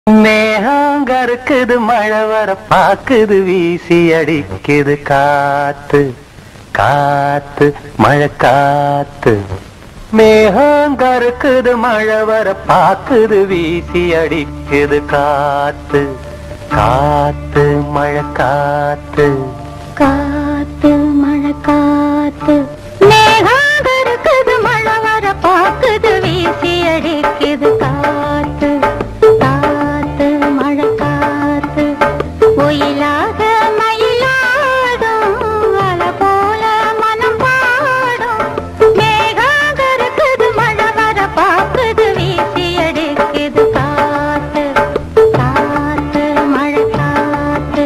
மேகம் கருக்குது மழை வர பாக்குது வீசி அடிக்குது காத்து காத்து மழை காத்து மேகம் கருக்குது மழை வர பாக்குது வீசி அடிக்குது காத்து காத்து மழை காத்து காத்து மழை காத்து மேகம் கருக்குது மழை வர பாக்குது வீசி அடிக்குது காத்து காத்து மழை காத்து ஒயிலாக மயிலாடும் அலை போல மனம் பாடும் மேகம் கருக்குது மழை வர பாக்குது வீசி அடிக்குது காத்து காத்து மழை காத்து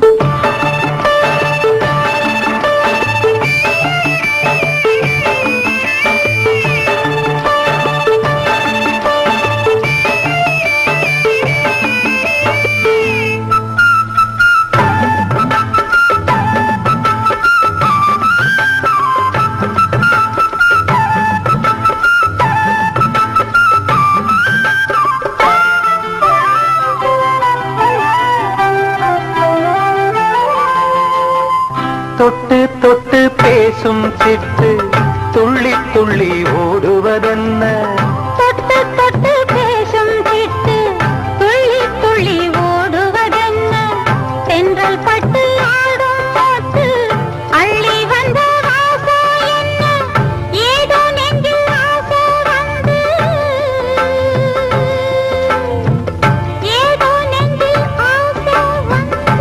தொட்டு தொட்டு பேசும் சிட்டு துள்ளி துள்ளி ஓடுவதென்ன தொட்டு தொட்டு பேசும் சிட்டு துள்ளி துள்ளி ஓடுவதென்ன தென்றல் பட்டு ஆடும் பாட்டு அள்ளி வந்த ஆசை என்ன ஏதோ நெஞ்சில் ஆசை வந்து ஏதோ நெஞ்சில் ஆசை வந்து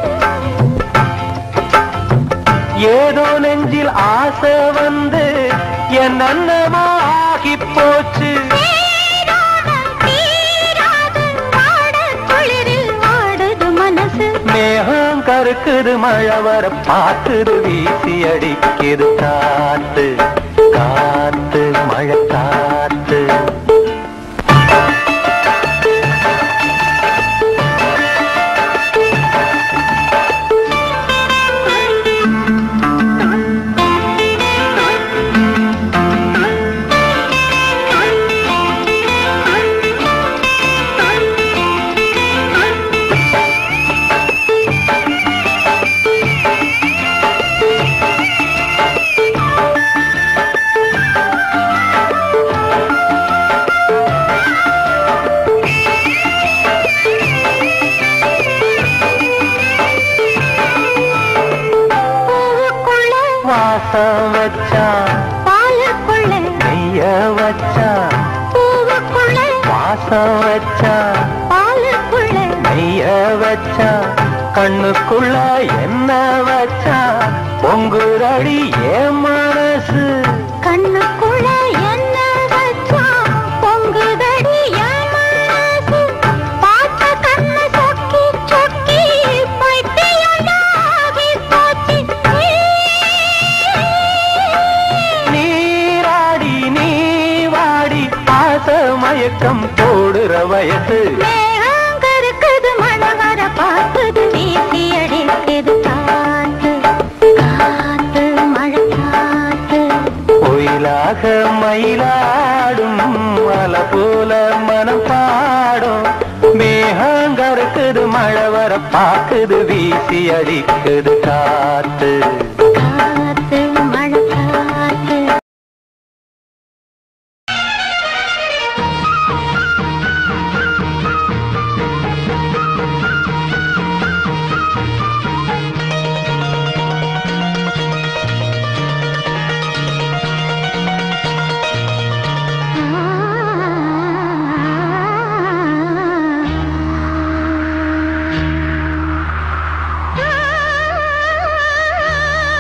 ஏதோ நெஞ்சில் ஆசை வந்து என் அன்னமா ஆகி போச்சு தீராதம் தீராது வாடக் குளிரில் வாடுது மனசு மேகம் கருக்குது மழை வர பாக்குது வீசி அடிக்குது காத்து காத்து மழை காத்து பூவுக்குள்ள வாசம் வச்சான் பாலுக்குள்ள நெய்ய வச்சான் பூவுக்குள்ள வாசம் வச்சான் பாலுக்குள்ள நெய்ய வச்சான் கண்ணுக்குள்ள என்ன வச்சான் பொங்குரடி ஏன் மனசு கண்ணுக்குள்ள என்ன வச்சா பொங்குதடி என் மனசு பார்த்த கண்ணு சொக்கி சொக்கி பைத்தியமாகி போச்சு நீராடி நீ வாடி பாச மயக்கம் போடுற வயசு மேகம் கருக்குது மழை வர பார்க்குது வீசி அடிக்குது காத்து காத்து மழை காத்து கோயிலாக மயிலாடும் மலை போல மனம் பாடும் மேகங்கருக்குது மழை வர பாக்குது வீசி அடிக்குது காத்து காத்து மழை காத்து ஆ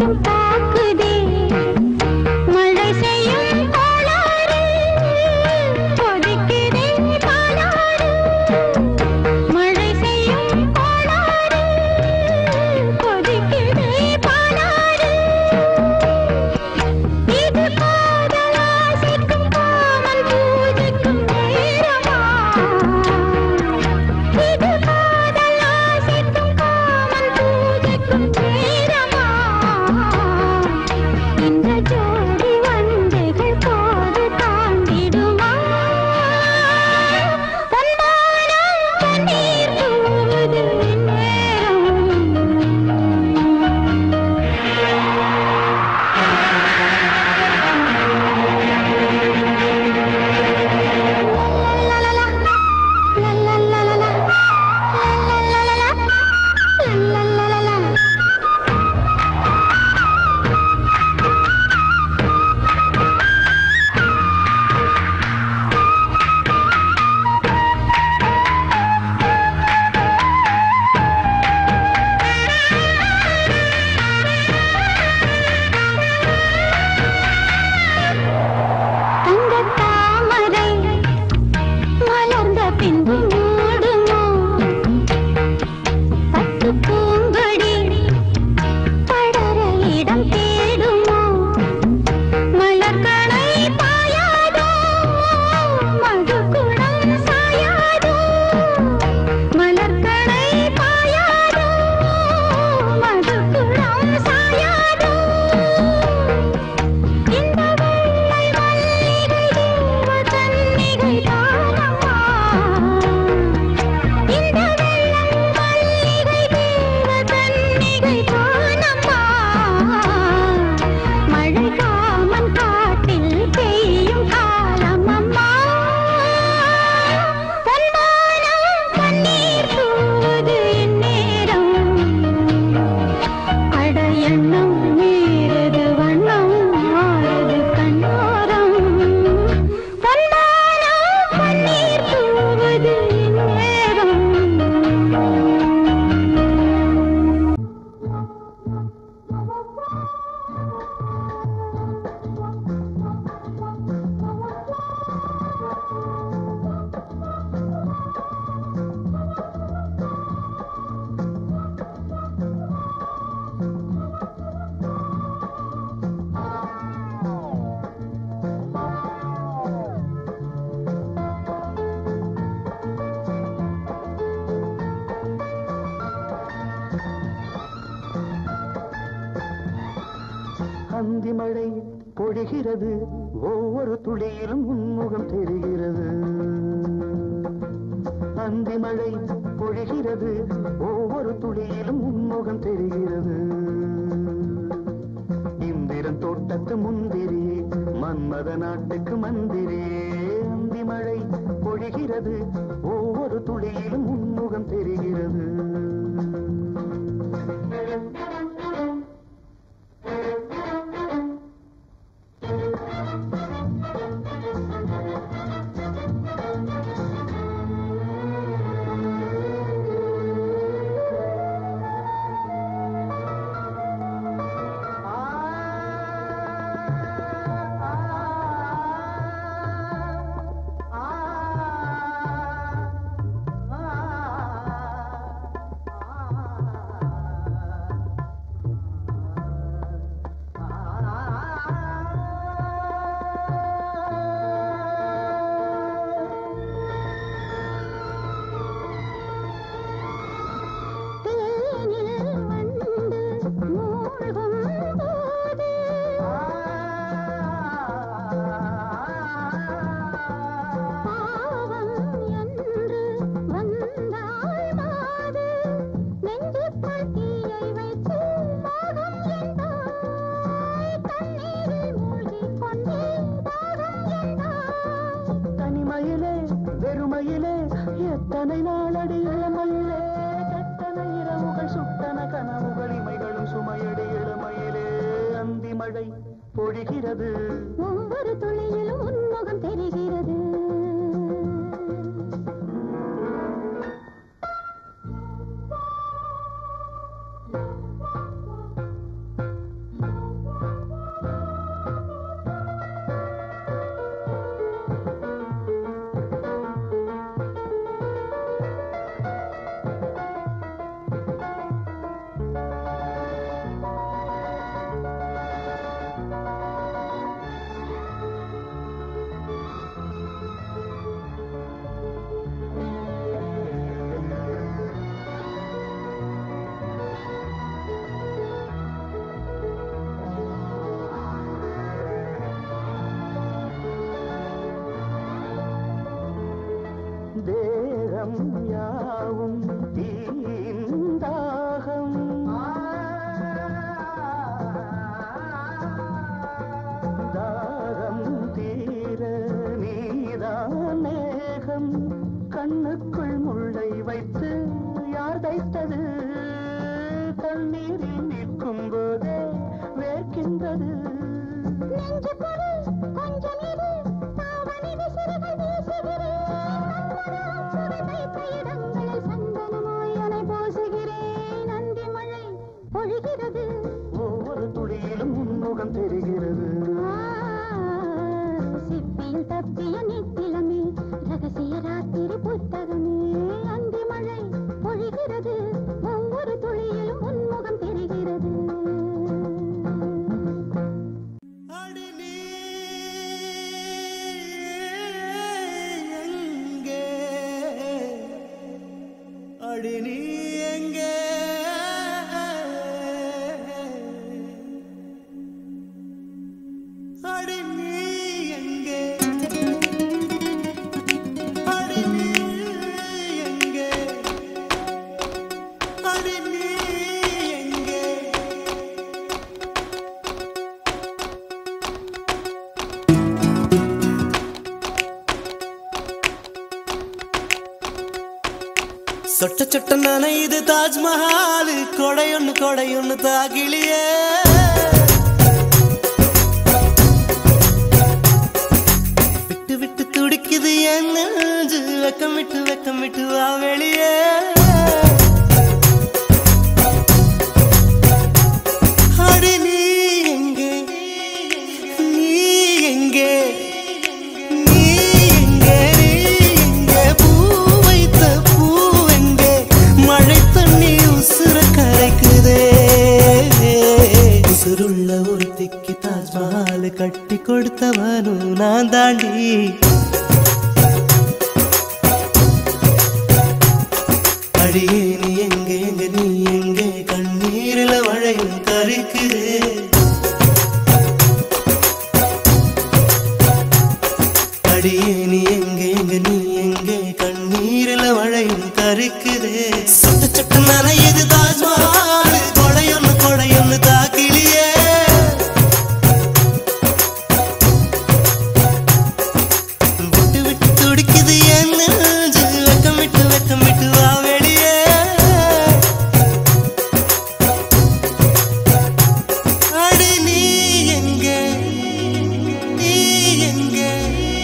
வரைக்கும் தாக்குதே மழை செய்யும் கோளாறு கொதிக்குதே பாலாறு மழை செய்யும் கோளாறு கொதிக்குதே பாலாறு இது காதலாசிக்கும் காமன் பூஜைக்கும் நேரமா இது காதலாசிக்கும் காமன் பூஜைக்கும் நேரமா இந்த ஜோடி வண்டுகள் போது தாண்டிடுமா பொன்மானம் பன்னீர் தூவுது நேரம் தங்கத் தாமரை மலர்ந்த பின்பு மூடுமோ பட்டு பூங்கொடி படர இடம் தேடுமோ மலர்கணை பாயாதோ மதுக்குடம் சாயாதோ மலர்கணை பாயாதோ மதுக்குடம் சாயாதோ இந்த வெள்ளை மல்லிகை தேவ கன்னிகை தானம்மா இந்த வெள்ளை மல்லிகை தேவ கன்னிகை தானம்மா மழை காமன் காட்டில் பெய்யும் காலமம்மா பொன்மானம் பன்னீர் தூவுது இந்நேரம் அட எண்ணம் மீறுது வண்ணம் மாறுது கண்ணோரம் பொன்மானம் பன்னீர் தூவுது இந்நேரம் அந்தி மழை பொழிகிறது ஒவ்வொரு துளியிலும் உன்முகம் தெரிகிறது அந்தி மழை பொழிகிறது ஒவ்வொரு துளியிலும் உன்முகம் தெரிகிறது இந்திரன் தோட்டத்து முந்திரியே மன்மத நாட்டுக்கு மந்திரியே அந்தி மழை பொழிகிறது ஒவ்வொரு துளியிலும் உன்முகம் தெரிகிறது தேனில் வண்டு மூழ்கும் போது பாவம் என்று வந்தாள் மாது நெஞ்சுக்குள் தீயை வைத்து மோகம் என்றாய் தண்ணீரில் மூழ்கிக் கொண்டே தாகம் என்றாய் தனிமையிலே வெறுமையிலே எத்தனை நாளடி இளமையிலே கெட்டன இரவுகள் சுட்டன கனவுகள் இமைகளும் சுமையடி இளமையிலே அந்தி மழை பொழிகிறது ஒவ்வொரு துளியிலும் உன்முகம் தெரிகிறது தேகம் யாவும் தீந்தாகம் தாகம் தீர நீதான் மேகம் கண்ணுக்குள் முள்ளை வைத்து யார் தைத்தது தண்ணீரில் நிற்கும் போதே வேர்க்கின்றது நெஞ்சுக்குள் கொஞ்சம் இரு, தாவணி விசிறிகள் வீசுகிறேன். மன்மதன் சுவை வைத்த இடங்களில் சந்தனமாய் அலை பூசுகிறேன். அந்தி மழை பொழிகிறது. ஒவ்வொரு துளியிலும் உன்முகம் தெரிகிறது ஆ, சிப்பியில் தப்பிய நித்திலமே, ரகசிய ராத்திரி புத்தகமே. அந்தி மழை பொழிகிறது. ஒவ்வொரு துளியிலும் உன்முகம் தெரிகிறது அடி நீ எங்கே அடி நீ எங்கே அடி நீ எங்கே அடி நீ எங்கே அடி நீ எங்கே சொட்ட சொட்ட நனையுது தாஜ்மஹால் கொடையொன்னு கொடையொன்னு தாகிலியே விட்டு விட்டு துடிக்குது என் நெஞ்சு வெக்கம் விட்டு வெக்கம் விட்டு வா வெளியே அடி நீ எங்கே நீ எங்கே நீ எங்கே நீ எங்கே பூ வைத்த பூ எங்கே மழை தண்ணி உசுர கரைக்குதே உசுருள்ள ஒருத்திக்கு தாஜ்மஹால் கட்டி கொடுத்தவனும் நான் தாண்டி அடியே நீ எங்கே எங்க நீ எங்கே கண்ணீரில மழையும் கரைக்குதே அடியே நீ எங்கே எங்க நீ எங்கே கண்ணீரில மழையும் கருக்குதே சொட்ட சொட்ட நனையுது தாஜ்மஹால் கொடையொன்னு கொடையொன்னு தாக்கிலியே விட்டு விட்டு துடிக்குது என் நெஞ்சு வெக்கம் விட்டு வெக்கம் விட்டு வா வெளியே அடி நீ எங்கே நீ எங்கே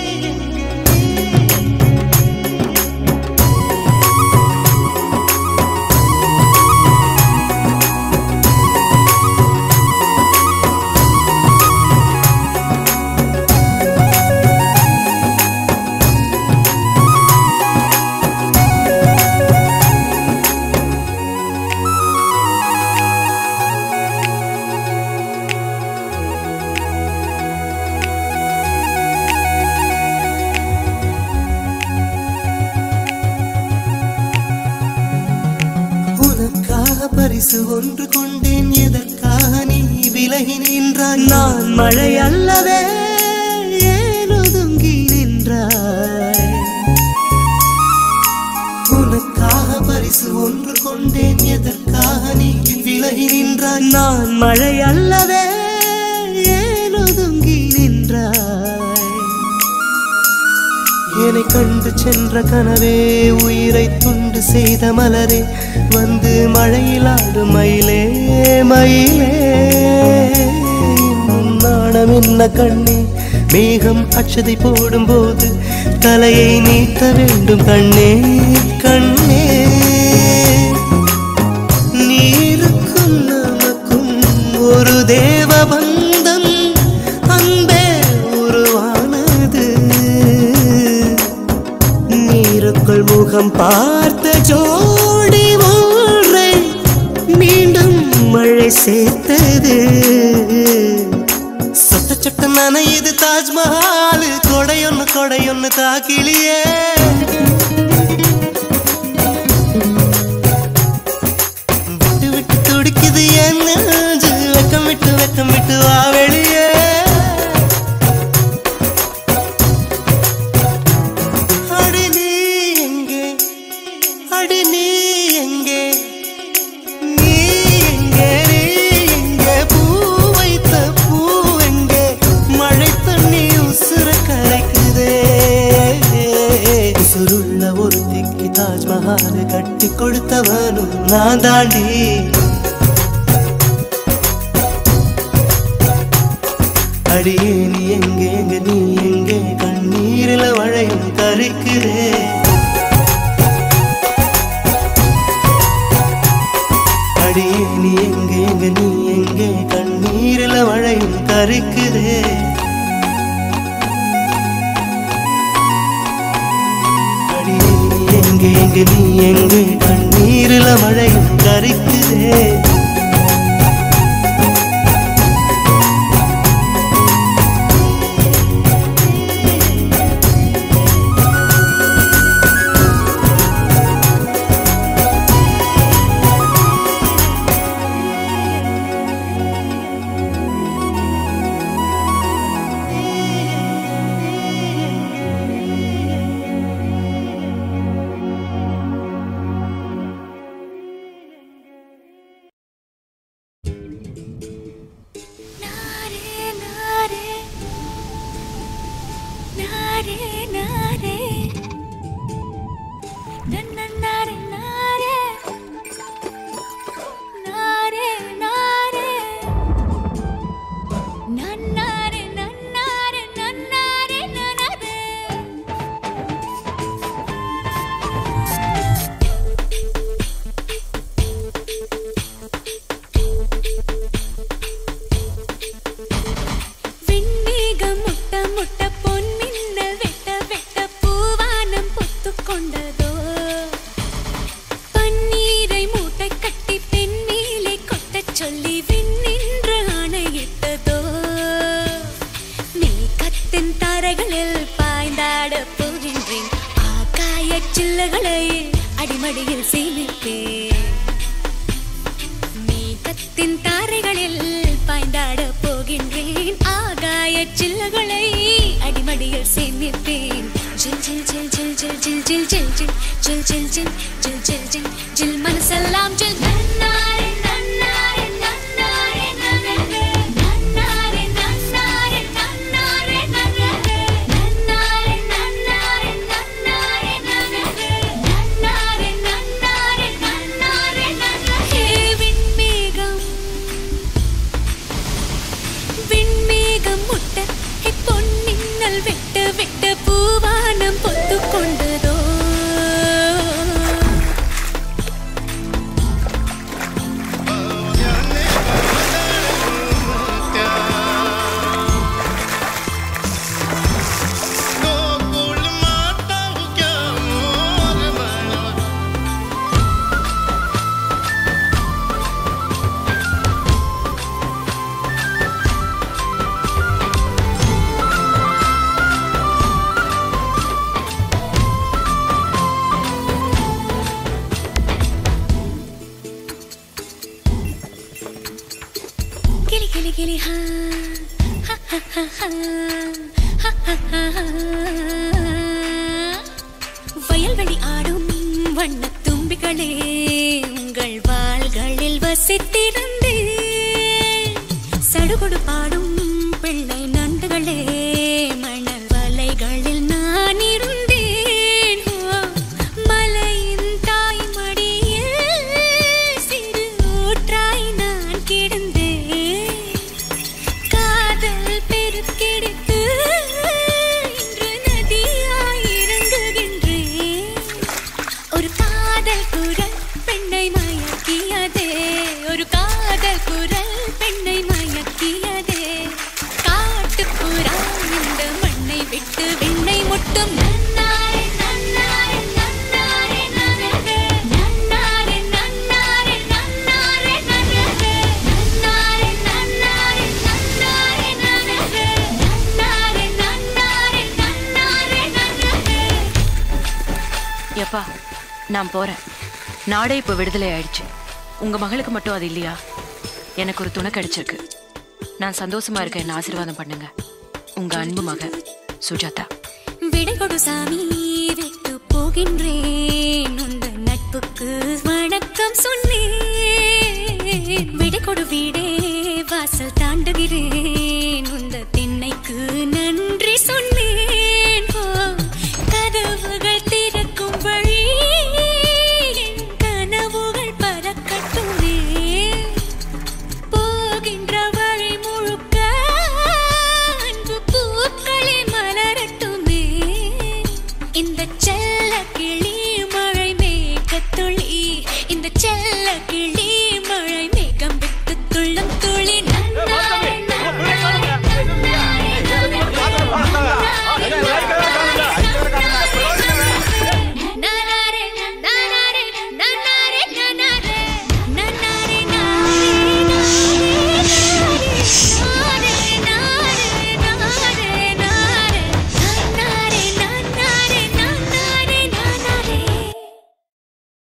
உனக்காக பரிசு ஒன்று கொண்டேன் எதற்காக நீ விலகி நின்றாய் நான் மழை அல்லவே ஏன் ஒதுங்கி நின்றாய் உனக்காக பரிசு ஒன்று கொண்டேன் எதற்காக நீ விலகி நின்றாய் நான் மழை அல்லவே ஏன் ஒதுங்கி நின்றாய் என்னை கண்டு சென்ற கனவே உயிரை துண்டு செய்த மலரே வந்து மழையில் ஆடும் மயிலே மயிலே இன்னும் நாணம் என்ன கண்ணே மேகம் அச்சதை போடும்போது தலையை நீட்ட வேண்டும் கண்ணே கண்ணே நீருக்கும் நமக்கும் ஒரு தேவ பந்தம் அன்பே உருவானது நீருக்குள் முகம் பார்த்த ஜோடி ஒன்றை மீண்டும் மழை சேர்த்தது சொட்ட சொட்ட நனையுது தாஜ்மஹால் கொடையொன்னு கொடையொன்னு தாக்கிலியே விட்டு விட்டு துடிக்குது என் நெஞ்சு வெக்கம் விட்டு வெக்கம் விட்டு வா வெளியே அடி நீ கொடுத்தவனும் நான் தாண்டி அடியே நீ எங்கே எங்க நீ எங்கே கண்ணீரில மழையும் கரிக்குதே அடியே நீ எங்கே எங்க நீ எங்கே கண்ணீரில மழையும் கரிக்குதே அடியே நீ எங்கே எங்க நீ எங்கே கண்ணீரில மழையும் கரிக்குதே நாரே நாரே நாரே நாரே நன்னன்னாரே நாரே நாரே நாரே நன்னாரே நன்னாரே நன்னாரே நன்னாரே விண்ணேகம் முட்ட முட்ட பொன்மின்னல் வெட்ட வெட்ட பூவானம் பொத்துக் கொண்டதோ பன்னீரை மூட்டை கட்டி பெண் மேலே கொட்டச் சொல்லி விண்ணின்று ஆணையிட்டதோ மேகத்தின் தாரைகளில் பாய்ந்தாட போகின்றேன் ஆகாய சில்லுகளை அடிமடியில் சேமிப்பேன் மேகத்தின் தாரைகளில் பாய்ந்தாட போகின்றேன் ஆகாய சில்லுகளை அடிமடியில் சேமிப்பேன் ஜில் ஜில் ஜில் ஜில் ஜில் ஜில் ஜில் ஜில் ஜில் ஜில் ஜில் ஜில் ஜில் ஜில் ஜில் ஜில் மனசெல்லாம் ஜில் நன்னாரே நன்னாரே நன்னாரே நன்னாரே நன்னாரே நன்னாரே நன்னாரே நன்னாரே நன்னாரே நன்னாரே நன்னாரே நன்னாரே நன்னாரே நன்னாரே நன்னாரே நன்னாரே விண்மேகம் விண்மேகம் முட்ட ஹே, பொன்னின்னல் வெட்ட வெட்ட பூவானம் பொத்து கொண்டதோ கிளி கிளி கிளி ஹா ஹா, ஹா, ஹா, ஹா, ஹா, ஹா, ஹா, ஹா. வயல்வெளி ஆடும் வண்ணத் தும்பிகளே உங்கள் வாள்களில் வசித்திருந்தேன் சடுகுடு பாடும் பிள்ளை நண்டுகளே மணல் வலைகளில் நான் இருந்தேன் ஓ, மலையின் தாய்மடியில் சிறு ஊற்றாய் நான் கிடந்தேன் காதல் பெருக்கெடுத்து இன்று நதியாய் இறங்குகின்றேன் ஒரு காதல் குரல் பெண்ணை மயக்கியதே ஒரு காதல் குரல் பெண்ணை மயக்கியதே காட்டுப்புறா இந்த மண்ணை விட்டு விண்ணை முட்டும் நன்னாரே நன்னாரே நன்னாரே நன்னாரே நன்னாரே நன்னாரே நன்னாரே நன்னாரே நன்னாரே நன்னாரே நன்னாரே நன்னாரே நன்னாரே நன்னாரே நன்னாரே நன்னாரே எப்பா நான் போறேன் நாடே இப்போ விடுதலை ஆயிடுச்சு உங்க மகளுக்கு மட்டும் அது இல்லையா எனக்கு ஒரு துணை கிடைச்சிருக்கு நான் சந்தோஷமா இருக்கேன் ஆசீர்வாதம் பண்ணுங்க உங்க அன்பு மக சுஜாதா விடை கொடு சாமி விட்டு போகின்றேன் உந்த நட்புக்கு வணக்கம் சொன்னேன்